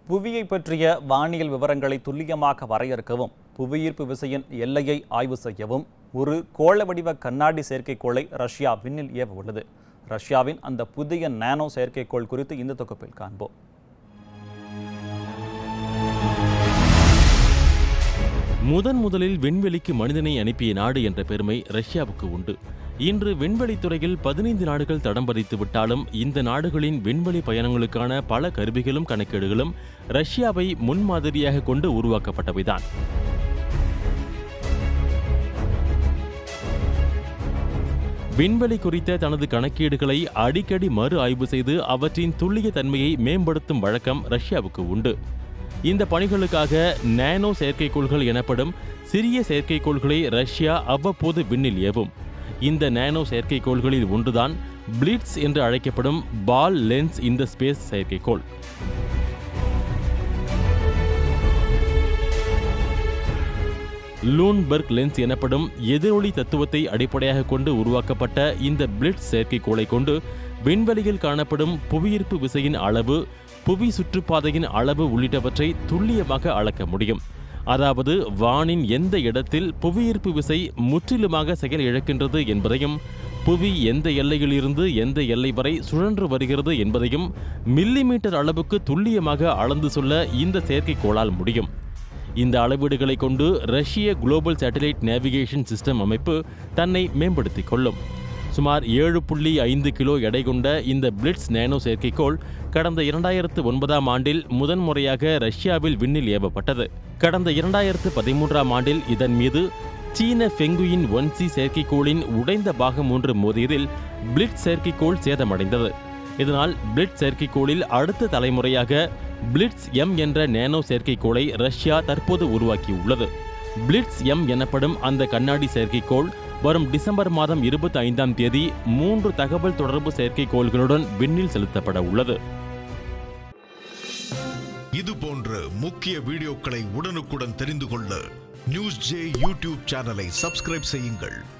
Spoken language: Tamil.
புவியை பற்றிய வானியல் விவரங்களை துல்லியமாக வரையறுக்கவும் புவியீர்ப்பு விசையின் எல்லையை ஆய்வு செய்யவும் ஒரு கோள வடிவ கண்ணாடி செயற்கைக்கோளை ரஷ்யா விண்ணில் ஏவ உள்ளது ரஷ்யாவின் அந்த புதிய நானோ செயற்கைக்கோள் குறித்து இந்த தொகுப்பில் காண்போம் முதன் முதலில் விண்வெளிக்கு மனிதனை அனுப்பிய நாடு என்ற பெருமை ரஷ்யாவுக்கு உண்டு இன்று விண்வெளித்துறையில் பதினைந்து நாடுகள் தடம் பதித்து விட்டாலும் இந்த நாடுகளின் விண்வெளி பயணங்களுக்கான பல கருவிகளும் கணக்கீடுகளும் ரஷ்யாவை முன்மாதிரியாக கொண்டு உருவாக்கப்பட்டவைதான் விண்வெளி குறித்த தனது கணக்கீடுகளை அடிக்கடி மறு ஆய்வு செய்து அவற்றின் துல்லிய தன்மையை மேம்படுத்தும் வழக்கம் ரஷ்யாவுக்கு உண்டு இந்த பணிகளுக்காக நானோ செயற்கைக்கோள்கள் எனப்படும் சிறிய செயற்கைக்கோள்களை ரஷ்யா அவ்வப்போது விண்ணில் ஏவும் இந்த நானோ செயற்கைக்கோள்களில் ஒன்றுதான் பிளிட்ஸ் என்று அழைக்கப்படும் பால் லென்ஸ் இந்த ஸ்பேஸ் செயற்கைக்கோள் லூன்பெர்க் லென்ஸ் எனப்படும் எதிரொலி தத்துவத்தை அடிப்படையாக கொண்டு உருவாக்கப்பட்ட இந்த பிளிட்ஸ் செயற்கைக்கோளை கொண்டு விண்வெளியில் காணப்படும் புவியீர்ப்பு விசையின் அளவு புவி சுற்றுப்பாதையின் அளவு உள்ளிட்டவற்றை துல்லியமாக அளக்க முடியும் அதாவது வானின் எந்த இடத்தில் புவியீர்ப்பு விசை முற்றிலுமாக செயல் இழக்கின்றது என்பதையும் புவி எந்த எல்லையிலிருந்து எந்த எல்லை வரை சுழன்று வருகிறது என்பதையும் மில்லிமீட்டர் அளவுக்கு துல்லியமாக அளந்து சொல்ல இந்த செயற்கைக்கோளால் முடியும் இந்த அளவீடுகளை கொண்டு ரஷ்ய குளோபல் சேட்டலைட் நேவிகேஷன் சிஸ்டம் அமைப்பு தன்னை மேம்படுத்திக் கொள்ளும் சுமார் ஏழு புள்ளி ஐந்து கிலோ எடை கொண்ட இந்த பிளிட்ஸ் நேனோ செயற்கைக்கோள் கடந்த இரண்டாயிரத்து ஒன்பதாம் ஆண்டில் முதன்முறையாக ரஷ்யாவில் விண்ணில் ஏவப்பட்டது கடந்த இரண்டாயிரத்து பதிமூன்றாம் ஆண்டில் இதன் மீது சீன ஃபெங்குயின் ஒன் சி செயற்கைக்கோளின் உடைந்த பாகம் ஒன்று மோதியதில் பிளிட்ஸ் செயற்கைக்கோள் சேதமடைந்தது இதனால் பிளிட்ஸ் செயற்கைக்கோளில் அடுத்த தலைமுறையாக பிளிட்ஸ் எம் என்ற நேனோ செயற்கைக்கோளை ரஷ்யா தற்போது உருவாக்கியுள்ளது பிளிட்ஸ் எம் எனப்படும் அந்த கண்ணாடி செயற்கைக்கோள் வரும் டிசம்பர் மாதம் இருபத்தி ஐந்தாம் தேதி மூன்று தகவல் தொடர்பு செயற்கைக்கோள்களுடன் விண்ணில் செலுத்தப்பட உள்ளது இது போன்ற முக்கிய வீடியோக்களை உடனுக்குடன் தெரிந்து கொள்ள நியூஸ் ஜே யூடியூப் சேனலை சப்ஸ்கிரைப் செய்யுங்கள்